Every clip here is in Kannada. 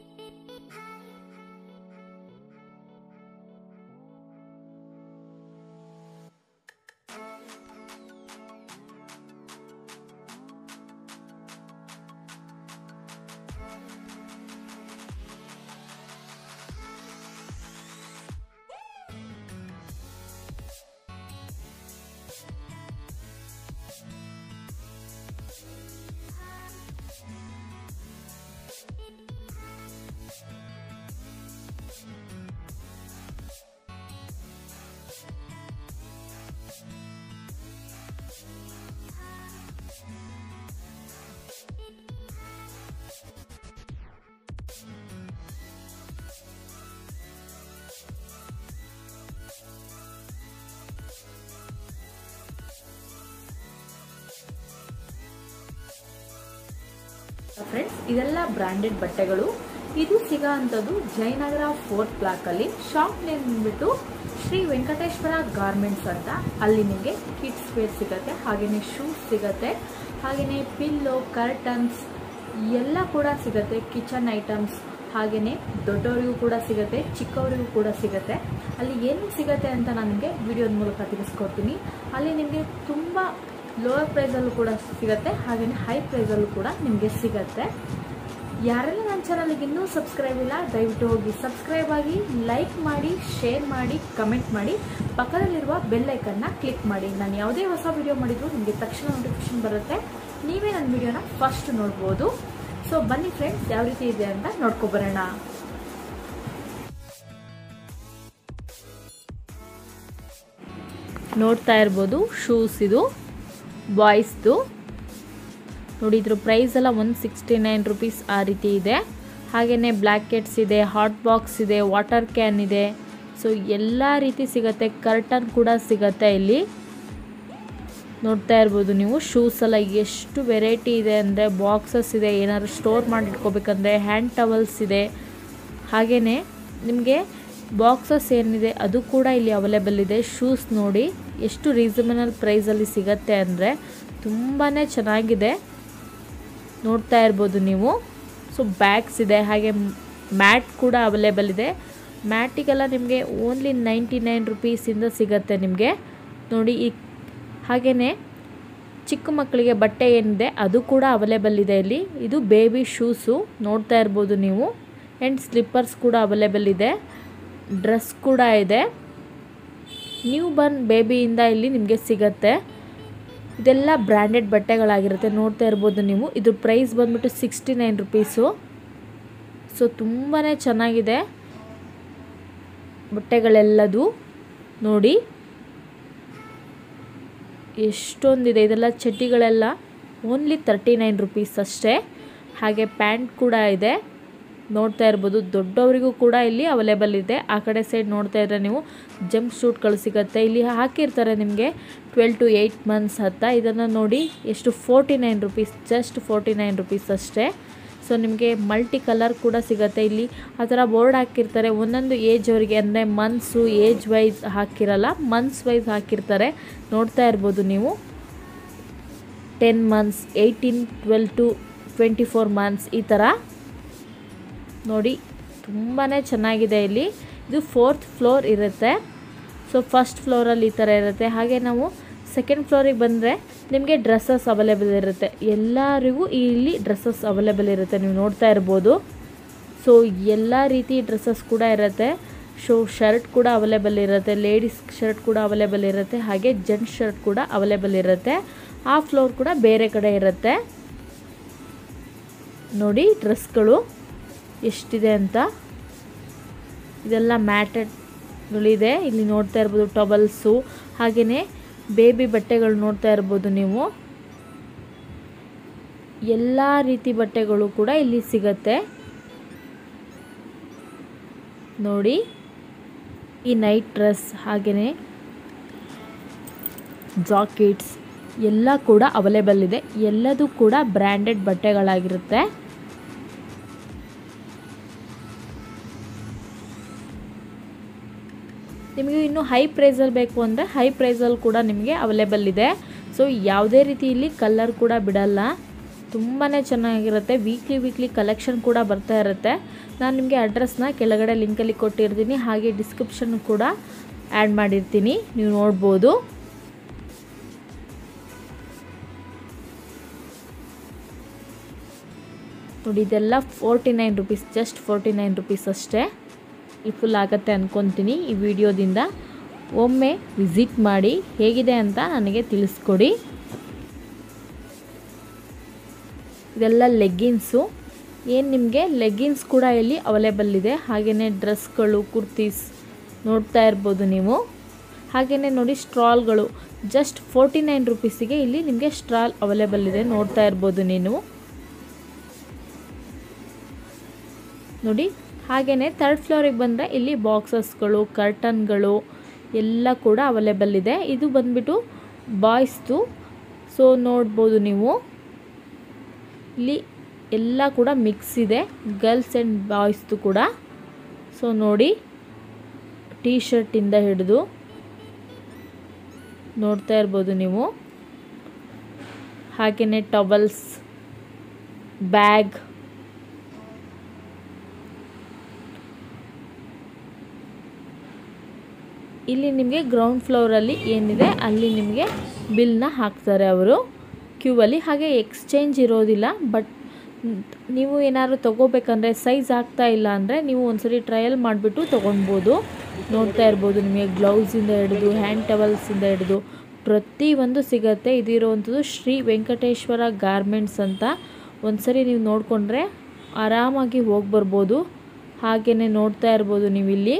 ಫ್ರೆಂಡ್ಸ್ ಇದೆಲ್ಲ ಬ್ರ್ಯಾಂಡೆಡ್ ಬಟ್ಟೆಗಳು ಇದು ಸಿಗೋ ಅಂಥದ್ದು ಜಯನಗರ ಫೋರ್ತ್ ಬ್ಲಾಕಲ್ಲಿ ಶಾಪ್ ನೇಮ್ ಬಂದ್ಬಿಟ್ಟು ಶ್ರೀ ವೆಂಕಟೇಶ್ವರ ಗಾರ್ಮೆಂಟ್ಸ್ ಅಂತ ಅಲ್ಲಿ ನಿಮಗೆ ಕಿಡ್ಸ್ ವೇರ್ ಸಿಗುತ್ತೆ ಹಾಗೆಯೇ ಶೂಸ್ ಸಿಗುತ್ತೆ ಹಾಗೆಯೇ ಪಿಲ್ಲೋ ಕರ್ಟನ್ಸ್ ಎಲ್ಲ ಕೂಡ ಸಿಗುತ್ತೆ ಕಿಚನ್ ಐಟಮ್ಸ್ ಹಾಗೆಯೇ ದೊಡ್ಡವರಿಗೂ ಕೂಡ ಸಿಗುತ್ತೆ ಚಿಕ್ಕವರಿಗೂ ಕೂಡ ಸಿಗುತ್ತೆ ಅಲ್ಲಿ ಏನು ಸಿಗುತ್ತೆ ಅಂತ ನಾನು ನಿಮಗೆ ವಿಡಿಯೋದ ಮೂಲಕ ತಿಳಿಸ್ಕೊಡ್ತೀನಿ ಅಲ್ಲಿ ನಿಮಗೆ ತುಂಬ ಲೋವರ್ ಪ್ರೈಸಲ್ಲೂ ಕೂಡ ಸಿಗುತ್ತೆ ಹಾಗೆಯೇ ಹೈ ಪ್ರೈಸಲ್ಲೂ ಕೂಡ ನಿಮಗೆ ಸಿಗುತ್ತೆ ಯಾರೆಲ್ಲ ನನ್ನ ಚಾನಲ್ಗೆ ಇನ್ನೂ ಸಬ್ಸ್ಕ್ರೈಬ್ ಇಲ್ಲ ದಯವಿಟ್ಟು ಹೋಗಿ ಸಬ್ಸ್ಕ್ರೈಬ್ ಆಗಿ ಲೈಕ್ ಮಾಡಿ ಶೇರ್ ಮಾಡಿ ಕಮೆಂಟ್ ಮಾಡಿ ಪಕ್ಕದಲ್ಲಿರುವ ಬೆಲ್ ಐಕನ್ನ ಕ್ಲಿಕ್ ಮಾಡಿ ನಾನು ಯಾವುದೇ ಹೊಸ ವಿಡಿಯೋ ಮಾಡಿದ್ರು ನಿಮಗೆ ತಕ್ಷಣ ನೋಟಿಫಿಕೇಶನ್ ಬರುತ್ತೆ ನೀವೇ ನನ್ನ ವಿಡಿಯೋನ ಫಸ್ಟ್ ನೋಡ್ಬೋದು ಸೊ ಬನ್ನಿ ಫ್ರೆಂಡ್ಸ್ ಯಾವ ರೀತಿ ಇದೆ ಅಂತ ನೋಡ್ಕೊಬರೋಣ ನೋಡ್ತಾ ಇರ್ಬೋದು ಶೂಸ್ ಇದು ಬಾಯ್ಸ್ದು ನೋಡಿ ಇದ್ರ ಪ್ರೈಸ್ ಎಲ್ಲ ಒನ್ ಸಿಕ್ಸ್ಟಿ ನೈನ್ ರುಪೀಸ್ ಆ ರೀತಿ ಇದೆ ಹಾಗೆಯೇ ಬ್ಲ್ಯಾಕೆಟ್ಸ್ ಇದೆ ಹಾಟ್ ಬಾಕ್ಸ್ ಇದೆ ವಾಟರ್ ಕ್ಯಾನ್ ಇದೆ ಸೊ ಎಲ್ಲ ರೀತಿ ಸಿಗುತ್ತೆ ಕರ್ಟನ್ ಕೂಡ ಸಿಗುತ್ತೆ ಇಲ್ಲಿ ನೋಡ್ತಾ ಇರ್ಬೋದು ನೀವು ಶೂಸ್ ಎಲ್ಲ ಎಷ್ಟು ವೆರೈಟಿ ಇದೆ ಅಂದರೆ ಬಾಕ್ಸಸ್ ಇದೆ ಏನಾದ್ರು ಸ್ಟೋರ್ ಮಾಡಿ ಇಟ್ಕೋಬೇಕಂದ್ರೆ ಹ್ಯಾಂಡ್ ಟವಲ್ಸ್ ಇದೆ ಹಾಗೆಯೇ ನಿಮಗೆ ಬಾಕ್ಸಸ್ ಏನಿದೆ ಅದು ಕೂಡ ಇಲ್ಲಿ ಅವೈಲೇಬಲ್ ಇದೆ ಶೂಸ್ ನೋಡಿ ಎಷ್ಟು ರೀಸನಬಲ್ ಪ್ರೈಸಲ್ಲಿ ಸಿಗತ್ತೆ ಅಂದರೆ ತುಂಬಾ ಚೆನ್ನಾಗಿದೆ ನೋಡ್ತಾ ಇರ್ಬೋದು ನೀವು ಸೊ ಬ್ಯಾಗ್ಸ್ ಇದೆ ಹಾಗೆ ಮ್ಯಾಟ್ ಕೂಡ ಅವೈಲೇಬಲ್ ಇದೆ ಮ್ಯಾಟಿಗೆಲ್ಲ ನಿಮಗೆ ಓನ್ಲಿ ನೈಂಟಿ ನೈನ್ ರುಪೀಸಿಂದ ಸಿಗತ್ತೆ ನಿಮಗೆ ನೋಡಿ ಈ ಹಾಗೆಯೇ ಚಿಕ್ಕ ಮಕ್ಕಳಿಗೆ ಬಟ್ಟೆ ಏನಿದೆ ಅದು ಕೂಡ ಅವೈಲೇಬಲ್ ಇದೆ ಇಲ್ಲಿ ಇದು ಬೇಬಿ ಶೂಸು ನೋಡ್ತಾ ಇರ್ಬೋದು ನೀವು ಆ್ಯಂಡ್ ಸ್ಲಿಪ್ಪರ್ಸ್ ಕೂಡ ಅವೈಲೇಬಲ್ ಇದೆ ಡ್ರೆಸ್ ಕೂಡ ಇದೆ ನ್ಯೂ ಬರ್ನ್ ಬೇಬಿಯಿಂದ ಇಲ್ಲಿ ನಿಮಗೆ ಸಿಗತ್ತೆ ಇದೆಲ್ಲ ಬ್ರ್ಯಾಂಡೆಡ್ ಬಟ್ಟೆಗಳಾಗಿರುತ್ತೆ ನೋಡ್ತಾ ಇರ್ಬೋದು ನೀವು ಇದು ಪ್ರೈಸ್ ಬಂದ್ಬಿಟ್ಟು ಸಿಕ್ಸ್ಟಿ ನೈನ್ ರುಪೀಸು ಸೊ ತುಂಬಾ ಚೆನ್ನಾಗಿದೆ ಬಟ್ಟೆಗಳೆಲ್ಲದು ನೋಡಿ ಎಷ್ಟೊಂದಿದೆ ಇದೆಲ್ಲ ಚಡ್ಡಿಗಳೆಲ್ಲ ಓನ್ಲಿ ತರ್ಟಿ ನೈನ್ ರುಪೀಸ್ ಅಷ್ಟೇ ಹಾಗೆ ಪ್ಯಾಂಟ್ ಕೂಡ ಇದೆ ನೋಡ್ತಾ ಇರ್ಬೋದು ದೊಡ್ಡವರಿಗೂ ಕೂಡ ಇಲ್ಲಿ ಅವೈಲೇಬಲ್ ಇದೆ ಆ ಕಡೆ ಸೈಡ್ ನೋಡ್ತಾ ಇದ್ರೆ ನೀವು ಜಂಪ್ ಸೂಟ್ಗಳು ಸಿಗುತ್ತೆ ಇಲ್ಲಿ ಹಾಕಿರ್ತಾರೆ ನಿಮಗೆ ಟ್ವೆಲ್ ಟು ಏಯ್ಟ್ ಮಂತ್ಸ್ ಹತ್ತ ಇದನ್ನು ನೋಡಿ ಎಷ್ಟು forty nine rupees just forty nine rupees ಅಷ್ಟೇ ಸೊ ನಿಮಗೆ ಮಲ್ಟಿ ಕಲರ್ ಕೂಡ ಸಿಗುತ್ತೆ ಇಲ್ಲಿ ಆ ಥರ ಬೋರ್ಡ್ ಹಾಕಿರ್ತಾರೆ ಒಂದೊಂದು ಏಜ್ ಅವರಿಗೆ ಅಂದರೆ ಮಂತ್ಸು ಏಜ್ ವೈಸ್ ಹಾಕಿರಲ್ಲ ಮಂತ್ಸ್ ವೈಸ್ ಹಾಕಿರ್ತಾರೆ ನೋಡ್ತಾ ಇರ್ಬೋದು ನೀವು ten months eighteen twelve to twenty four months ಈ ಥರ ನೋಡಿ ತುಂಬಾ ಚೆನ್ನಾಗಿದೆ ಇಲ್ಲಿ ಇದು ಫೋರ್ತ್ ಫ್ಲೋರ್ ಇರುತ್ತೆ ಸೊ ಫಸ್ಟ್ ಫ್ಲೋರಲ್ಲಿ ಈ ಥರ ಇರುತ್ತೆ ಹಾಗೆ ನಾವು ಸೆಕೆಂಡ್ ಫ್ಲೋರಿಗೆ ಬಂದರೆ ನಿಮಗೆ ಡ್ರೆಸ್ಸಸ್ ಅವೈಲೇಬಲ್ ಇರುತ್ತೆ ಎಲ್ಲರಿಗೂ ಇಲ್ಲಿ ಡ್ರೆಸ್ಸಸ್ ಅವೈಲೇಬಲ್ ಇರುತ್ತೆ ನೀವು ನೋಡ್ತಾ ಇರ್ಬೋದು ಸೊ ಎಲ್ಲ ರೀತಿ ಡ್ರೆಸ್ಸಸ್ ಕೂಡ ಇರುತ್ತೆ ಶೋ ಶರ್ಟ್ ಕೂಡ ಅವೈಲೇಬಲ್ ಇರುತ್ತೆ ಲೇಡೀಸ್ ಶರ್ಟ್ ಕೂಡ ಅವೈಲೇಬಲ್ ಇರುತ್ತೆ ಹಾಗೆ ಜೆಂಟ್ಸ್ ಶರ್ಟ್ ಕೂಡ ಅವೈಲೇಬಲ್ ಇರುತ್ತೆ ಆ ಫ್ಲೋರ್ ಕೂಡ ಬೇರೆ ಕಡೆ ಇರುತ್ತೆ ನೋಡಿ ಡ್ರೆಸ್ಗಳು ಎಷ್ಟಿದೆ ಅಂತ ಇದೆಲ್ಲ ಮ್ಯಾಟೆಡ್ಗಳಿದೆ ಇಲ್ಲಿ ನೋಡ್ತಾ ಇರ್ಬೋದು ಟವಲ್ಸು ಹಾಗೆಯೇ ಬೇಬಿ ಬಟ್ಟೆಗಳು ನೋಡ್ತಾ ಇರ್ಬೋದು ನೀವು ಎಲ್ಲ ರೀತಿ ಬಟ್ಟೆಗಳು ಕೂಡ ಇಲ್ಲಿ ಸಿಗತ್ತೆ ನೋಡಿ ಈ ನೈಟ್ ಡ್ರೆಸ್ ಹಾಗೆಯೇ ಜಾಕೆಟ್ಸ್ ಎಲ್ಲ ಕೂಡ ಅವೈಲೇಬಲ್ ಇದೆ ಎಲ್ಲದೂ ಕೂಡ ಬ್ರ್ಯಾಂಡೆಡ್ ಬಟ್ಟೆಗಳಾಗಿರುತ್ತೆ ನಿಮಗೆ ಇನ್ನು ಹೈ ಪ್ರೈಸಲ್ಲಿ ಬೇಕು ಅಂದರೆ ಹೈ ಪ್ರೈಸಲ್ಲಿ ಕೂಡ ನಿಮಗೆ ಅವೈಲೇಬಲ್ ಇದೆ ಸೊ ಯಾವುದೇ ರೀತಿ ಇಲ್ಲಿ ಕಲರ್ ಕೂಡ ಬಿಡಲ್ಲ ತುಂಬಾ ಚೆನ್ನಾಗಿರುತ್ತೆ ವೀಕ್ಲಿ ವೀಕ್ಲಿ ಕಲೆಕ್ಷನ್ ಕೂಡ ಬರ್ತಾ ಇರುತ್ತೆ ನಾನು ನಿಮಗೆ ಅಡ್ರೆಸ್ನ ಕೆಳಗಡೆ ಲಿಂಕಲ್ಲಿ ಕೊಟ್ಟಿರ್ತೀನಿ ಹಾಗೆ ಡಿಸ್ಕ್ರಿಪ್ಷನ್ ಕೂಡ ಆ್ಯಡ್ ಮಾಡಿರ್ತೀನಿ ನೀವು ನೋಡ್ಬೋದು ನೋಡಿ ಇದೆಲ್ಲ forty nine rupees just forty nine rupees ಅಷ್ಟೇ ಫುಲ್ ಆಗುತ್ತೆ ಅಂದ್ಕೊತೀನಿ ಈ ವಿಡಿಯೋದಿಂದ ಒಮ್ಮೆ ವಿಸಿಟ್ ಮಾಡಿ ಹೇಗಿದೆ ಅಂತ ನನಗೆ ತಿಳಿಸ್ಕೊಡಿ ಇದೆಲ್ಲ ಲೆಗ್ಗಿನ್ಸು ಏನು ನಿಮಗೆ ಲೆಗ್ಗಿನ್ಸ್ ಕೂಡ ಇಲ್ಲಿ ಅವೈಲೇಬಲ್ ಇದೆ ಹಾಗೆಯೇ ಡ್ರೆಸ್ಗಳು ಕುರ್ತೀಸ್ ನೋಡ್ತಾ ಇರ್ಬೋದು ನೀವು ಹಾಗೆಯೇ ನೋಡಿ ಸ್ಟ್ರಾಲ್ಗಳು ಜಸ್ಟ್ ಫೋರ್ಟಿ ನೈನ್ ರುಪೀಸಿಗೆ ಇಲ್ಲಿ ನಿಮಗೆ ಸ್ಟ್ರಾಲ್ ಅವೈಲೇಬಲ್ ಇದೆ ನೋಡ್ತಾ ಇರ್ಬೋದು ನೀನು ನೋಡಿ ಹಾಗೆಯೇ ತರ್ಡ್ ಫ್ಲೋರಿಗೆ ಬಂದರೆ ಇಲ್ಲಿ ಬಾಕ್ಸಸ್ಗಳು ಕರ್ಟನ್ಗಳು ಎಲ್ಲ ಕೂಡ ಅವೈಲೇಬಲ್ ಇದೆ ಇದು ಬಂದ್ಬಿಟ್ಟು ಬಾಯ್ಸ್ದು ಸೊ ನೋಡ್ಬೋದು ನೀವು ಇಲ್ಲಿ ಎಲ್ಲ ಕೂಡ ಮಿಕ್ಸ್ ಇದೆ ಗರ್ಲ್ಸ್ ಆ್ಯಂಡ್ ಬಾಯ್ಸ್ದು ಕೂಡ ಸೊ ನೋಡಿ ಟೀ ಶರ್ಟಿಂದ ಹಿಡಿದು ನೋಡ್ತಾ ಇರ್ಬೋದು ನೀವು ಹಾಗೆಯೇ ಟವಲ್ಸ್ ಬ್ಯಾಗ್ ಇಲ್ಲಿ ನಿಮಗೆ ಗ್ರೌಂಡ್ ಫ್ಲೋರಲ್ಲಿ ಏನಿದೆ ಅಲ್ಲಿ ನಿಮಗೆ ಬಿಲ್ನ ಹಾಕ್ತಾರೆ ಅವರು ಕ್ಯೂವಲ್ಲಿ ಹಾಗೆ ಎಕ್ಸ್ಚೇಂಜ್ ಇರೋದಿಲ್ಲ ಬಟ್ ನೀವು ಏನಾದ್ರು ತೊಗೋಬೇಕಂದ್ರೆ ಸೈಜ್ ಆಗ್ತಾ ಇಲ್ಲ ಅಂದರೆ ನೀವು ಒಂದ್ಸರಿ ಟ್ರಯಲ್ ಮಾಡಿಬಿಟ್ಟು ತೊಗೊಳ್ಬೋದು ನೋಡ್ತಾ ಇರ್ಬೋದು ನಿಮಗೆ ಗ್ಲೌಸಿಂದ ಹಿಡಿದು ಹ್ಯಾಂಡ್ ಟವಲ್ಸಿಂದ ಹಿಡಿದು ಪ್ರತಿಯೊಂದು ಸಿಗತ್ತೆ ಇದಿರುವಂಥದ್ದು ಶ್ರೀ ವೆಂಕಟೇಶ್ವರ ಗಾರ್ಮೆಂಟ್ಸ್ ಅಂತ ಒಂದ್ಸರಿ ನೀವು ನೋಡಿಕೊಂಡ್ರೆ ಆರಾಮಾಗಿ ಹೋಗಿ ಬರ್ಬೋದು ಹಾಗೆಯೇ ನೋಡ್ತಾ ಇರ್ಬೋದು ನೀವು ಇಲ್ಲಿ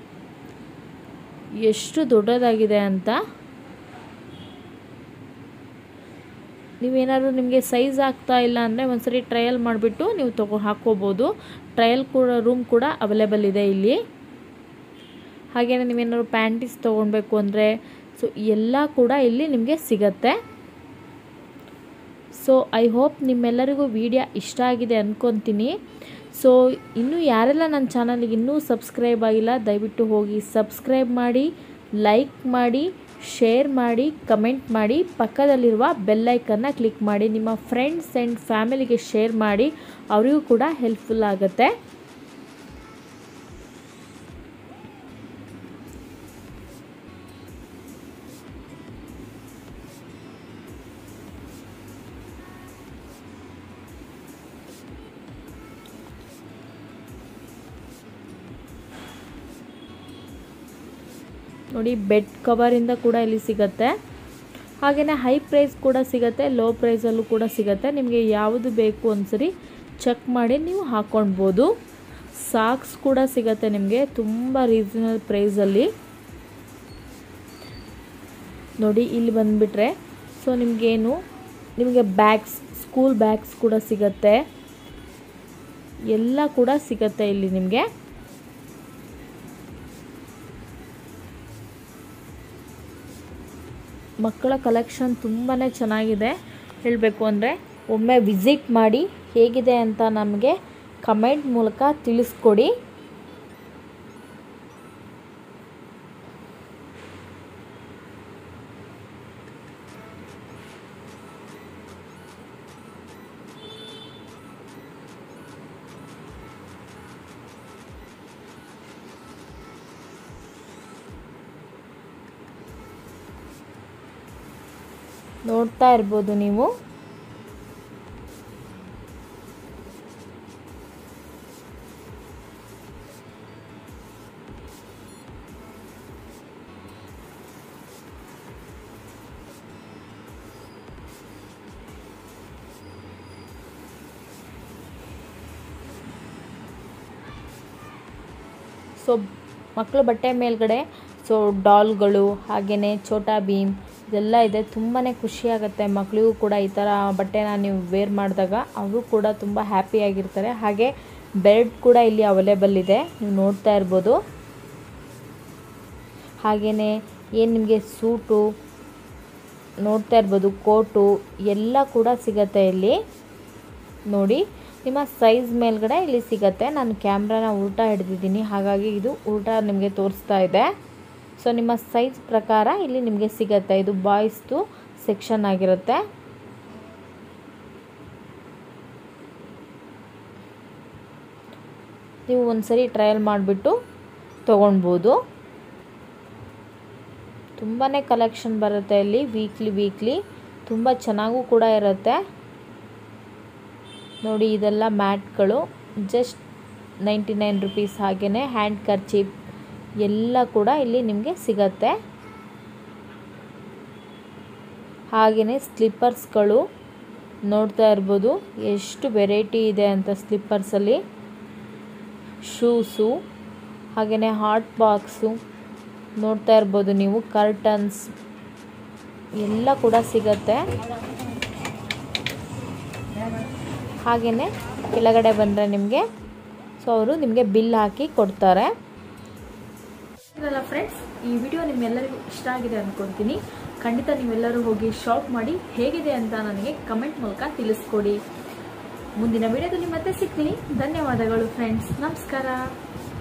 ಎಷ್ಟು ದೊಡ್ಡದಾಗಿದೆ ಅಂತ ನೀವೇನಾದರೂ ನಿಮಗೆ ಸೈಜ್ ಆಗ್ತಾ ಇಲ್ಲ ಅಂದರೆ ಒಂದ್ಸರಿ ಟ್ರಯಲ್ ಮಾಡಿಬಿಟ್ಟು ನೀವು ತಗೋ ಹಾಕ್ಕೋಬೋದು ಟ್ರಯಲ್ ಕೂಡ ರೂಮ್ ಕೂಡ ಅವೈಲೇಬಲ್ ಇದೆ ಇಲ್ಲಿ ಹಾಗೆಯೇ ನೀವೇನಾದ್ರು ಪ್ಯಾಂಟೀಸ್ ತೊಗೊಳ್ಬೇಕು ಅಂದರೆ ಸೊ ಎಲ್ಲ ಕೂಡ ಇಲ್ಲಿ ನಿಮಗೆ ಸಿಗತ್ತೆ ಸೊ ಐ ಹೋಪ್ ನಿಮ್ಮೆಲ್ಲರಿಗೂ ವಿಡಿಯೋ ಇಷ್ಟ ಆಗಿದೆ ಅಂದ್ಕೊತೀನಿ ಸೊ ಇನ್ನೂ ಯಾರೆಲ್ಲ ನನ್ನ ಚಾನಲ್ಗೆ ಇನ್ನೂ ಸಬ್ಸ್ಕ್ರೈಬ್ ಆಗಿಲ್ಲ ದಯವಿಟ್ಟು ಹೋಗಿ ಸಬ್ಸ್ಕ್ರೈಬ್ ಮಾಡಿ ಲೈಕ್ ಮಾಡಿ ಶೇರ್ ಮಾಡಿ ಕಮೆಂಟ್ ಮಾಡಿ ಪಕ್ಕದಲ್ಲಿರುವ ಬೆಲ್ಲೈಕನ್ನ ಕ್ಲಿಕ್ ಮಾಡಿ ನಿಮ್ಮ ಫ್ರೆಂಡ್ಸ್ ಆ್ಯಂಡ್ ಫ್ಯಾಮಿಲಿಗೆ ಶೇರ್ ಮಾಡಿ ಅವರಿಗೂ ಕೂಡ ಹೆಲ್ಪ್ಫುಲ್ ಆಗುತ್ತೆ ನೋಡಿ ಬೆಡ್ ಕವರಿಂದ ಕೂಡ ಇಲ್ಲಿ ಸಿಗುತ್ತೆ ಹಾಗೆಯೇ ಹೈ ಪ್ರೈಸ್ ಕೂಡ ಸಿಗುತ್ತೆ ಲೋ ಪ್ರೈಸಲ್ಲೂ ಕೂಡ ಸಿಗುತ್ತೆ ನಿಮಗೆ ಯಾವುದು ಬೇಕು ಒಂದ್ಸರಿ ಚೆಕ್ ಮಾಡಿ ನೀವು ಹಾಕ್ಕೊಳ್ಬೋದು ಸಾಕ್ಸ್ ಕೂಡ ಸಿಗುತ್ತೆ ನಿಮಗೆ ತುಂಬ ರೀಸನಲ್ ಪ್ರೈಸಲ್ಲಿ ನೋಡಿ ಇಲ್ಲಿ ಬಂದುಬಿಟ್ರೆ ಸೊ ನಿಮಗೇನು ನಿಮಗೆ ಬ್ಯಾಗ್ಸ್ ಸ್ಕೂಲ್ ಬ್ಯಾಗ್ಸ್ ಕೂಡ ಸಿಗುತ್ತೆ ಎಲ್ಲ ಕೂಡ ಸಿಗುತ್ತೆ ಇಲ್ಲಿ ನಿಮಗೆ ಮಕ್ಕಳ ಕಲೆಕ್ಷನ್ ತುಂಬಾ ಚೆನ್ನಾಗಿದೆ ಹೇಳಬೇಕು ಅಂದರೆ ಒಮ್ಮೆ ವಿಸಿಟ್ ಮಾಡಿ ಹೇಗಿದೆ ಅಂತ ನಮಗೆ ಕಮೆಂಟ್ ಮೂಲಕ ತಿಳಿಸ್ಕೊಡಿ ನೋಡ್ತಾ ಇರ್ಬೋದು ನೀವು ಸೊ ಮಕ್ಕಳು ಬಟ್ಟೆ ಮೇಲ್ಗಡೆ ಸೊ ಡಾಲ್ಗಳು ಹಾಗೆಯೇ ಛೋಟಾ ಭೀಮ್ ಇದೆಲ್ಲ ಇದೆ ತುಂಬಾ ಖುಷಿಯಾಗುತ್ತೆ ಮಕ್ಕಳಿಗೂ ಕೂಡ ಈ ಥರ ಬಟ್ಟೆನ ನೀವು ವೇರ್ ಮಾಡಿದಾಗ ಅವರು ಕೂಡ ತುಂಬ ಹ್ಯಾಪಿಯಾಗಿರ್ತಾರೆ ಹಾಗೆ ಬೆಡ್ ಕೂಡ ಇಲ್ಲಿ ಅವೈಲೇಬಲ್ ಇದೆ ನೀವು ನೋಡ್ತಾ ಇರ್ಬೋದು ಹಾಗೆಯೇ ಏನು ನಿಮಗೆ ಸೂಟು ನೋಡ್ತಾ ಇರ್ಬೋದು ಕೋಟು ಎಲ್ಲ ಕೂಡ ಸಿಗತ್ತೆ ಇಲ್ಲಿ ನೋಡಿ ನಿಮ್ಮ ಸೈಜ್ ಮೇಲ್ಗಡೆ ಇಲ್ಲಿ ಸಿಗತ್ತೆ ನಾನು ಕ್ಯಾಮ್ರಾನ ಉಲ್ಟಾ ಹಿಡ್ದಿದ್ದೀನಿ ಹಾಗಾಗಿ ಇದು ಉಲ್ಟಾ ನಿಮಗೆ ತೋರಿಸ್ತಾ ಇದೆ ಸೊ ನಿಮ್ಮ ಸೈಜ್ ಪ್ರಕಾರ ಇಲ್ಲಿ ನಿಮಗೆ ಸಿಗತ್ತೆ ಇದು ಬಾಯ್ಸ್ದು ಸೆಕ್ಷನ್ ಆಗಿರುತ್ತೆ ನೀವು ಒಂದ್ಸರಿ ಟ್ರಯಲ್ ಮಾಡಿಬಿಟ್ಟು ತೊಗೊಳ್ಬೋದು ತುಂಬಾ ಕಲೆಕ್ಷನ್ ಬರುತ್ತೆ ಇಲ್ಲಿ ವೀಕ್ಲಿ ವೀಕ್ಲಿ ತುಂಬ ಚೆನ್ನಾಗೂ ಕೂಡ ಇರುತ್ತೆ ನೋಡಿ ಇದೆಲ್ಲ ಮ್ಯಾಟ್ಗಳು ಜಸ್ಟ್ ನೈಂಟಿ ನೈನ್ ರುಪೀಸ್ ಹಾಗೆಯೇ ಹ್ಯಾಂಡ್ ಕರ್ಚೀಪ್ ಎಲ್ಲ ಕೂಡ ಇಲ್ಲಿ ನಿಮಗೆ ಸಿಗತ್ತೆ ಹಾಗೆಯೇ ಸ್ಲಿಪ್ಪರ್ಸ್ಗಳು ನೋಡ್ತಾ ಇರ್ಬೋದು ಎಷ್ಟು ವೆರೈಟಿ ಇದೆ ಅಂತ ಸ್ಲಿಪ್ಪರ್ಸಲ್ಲಿ ಶೂಸು ಹಾಗೆಯೇ ಹಾಟ್ ಬಾಕ್ಸು ನೋಡ್ತಾ ಇರ್ಬೋದು ನೀವು ಕರ್ಟನ್ಸ್ ಎಲ್ಲ ಕೂಡ ಸಿಗತ್ತೆ ಹಾಗೆಯೇ ಕೆಳಗಡೆ ಬಂದರೆ ನಿಮಗೆ ಸೊ ಅವರು ನಿಮಗೆ ಬಿಲ್ ಹಾಕಿ ಕೊಡ್ತಾರೆ ಇದಲ್ಲ ಫ್ರೆಂಡ್ಸ್ ಈ ವಿಡಿಯೋ ನಿಮ್ಮೆಲ್ಲರಿಗೂ ಇಷ್ಟ ಆಗಿದೆ ಅಂದ್ಕೊಳ್ತೀನಿ ಖಂಡಿತ ನೀವೆಲ್ಲರೂ ಹೋಗಿ ಶಾಪ್ ಮಾಡಿ ಹೇಗಿದೆ ಅಂತ ನನಗೆ ಕಮೆಂಟ್ ಮೂಲಕ ತಿಳಿಸ್ಕೊಡಿ ಮುಂದಿನ ವಿಡಿಯೋದಲ್ಲಿ ಮತ್ತೆ ಸಿಗ್ತೀನಿ ಧನ್ಯವಾದಗಳು ಫ್ರೆಂಡ್ಸ್ ನಮಸ್ಕಾರ